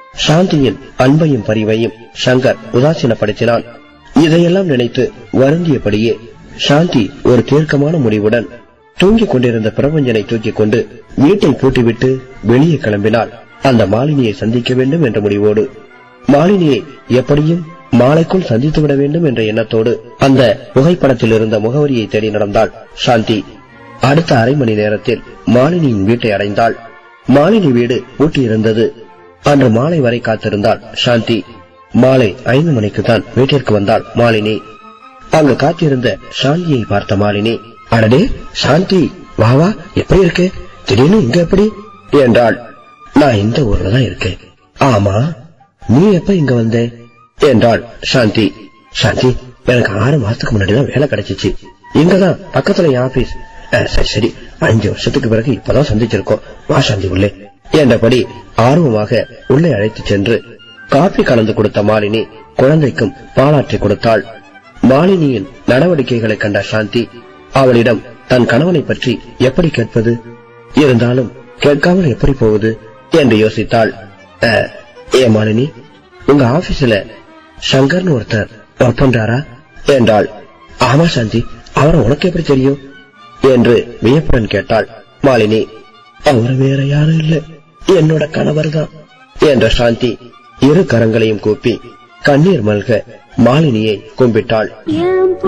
சாந்தியின் அன்பையும் பரிவையும் சங்கர் உதாசீனப்படுத்தினான் இதையெல்லாம் நினைத்து வருந்தியபடியே சாந்தி ஒரு தீர்க்கமான முடிவுடன் தூங்கிக் கொண்டிருந்த பிரபஞ்சனை தூக்கிக் கொண்டு வீட்டை பூட்டிவிட்டு வெளியே கிளம்பினாள் அந்த மாலினியை சந்திக்க வேண்டும் என்ற முடிவோடு மாலினியை எப்படியும் மாலைக்குள் சந்தித்துவிட வேண்டும் என்ற எண்ணத்தோடு அந்த புகைப்படத்தில் இருந்த முகவரியை தேடி நடந்தாள் சாந்தி அடுத்த அரை மணி நேரத்தில் மாலினியின் வீட்டை அடைந்தாள் மாலினி வீடு பூட்டியிருந்தது அன்று மாலை வரை காத்திருந்தாள் சாந்தி மாலை ஐந்து மணிக்கு தான் வீட்டிற்கு வந்தாள் மாலினி அங்கு காத்திருந்த சாந்தியை பார்த்த மாலினி அடடே சாந்தி வா வா எப்படி இருக்கு திடீர்னு இங்க எப்படி என்றாள் நான் இந்த ஊர்ல தான் இருக்கேன் ஆமா நீ எப்ப இங்க வந்த என்றாள் சாந்தி சாந்தி எனக்கு ஆறு மாசத்துக்கு முன்னாடி தான் வேலை கிடைச்சிச்சு இங்கதான் பக்கத்துல என் ஆபீஸ் அஹ், சரி சரி அஞ்சு வருஷத்துக்கு பிறகு இப்பதான் சந்திச்சிருக்கோம் வா சாந்தி உள்ளே என்றபடி ஆர்வமாக உள்ளே அழைத்துச் சென்று காபி கலந்து கொடுத்த மாலினி குழந்தைக்கும் பாலாற்றி கொடுத்தாள் மாலினியின் நடவடிக்கைகளை கண்ட சாந்தி அவளிடம் தன் கணவனை பற்றி எப்படி கேட்பது இருந்தாலும் கேட்காமல் எப்படி போவது என்று யோசித்தாள் "அஹ், ஏ மாலினி உங்க ஆபீஸ்ல சங்கர்னு ஒருத்தர் ஒர்க் பண்றாரா என்றாள் ஆமா சாந்தி அவரை உனக்கு எப்படி தெரியும் என்று வியப்புடன் கேட்டாள் மாலினி அவர் வேற யாரும் இல்ல என்னோட கணவர் தான் என்ற சாந்தி இரு கரங்களையும் கூப்பி கண்ணீர் மல்க மாலினியை கும்பிட்டாள் என்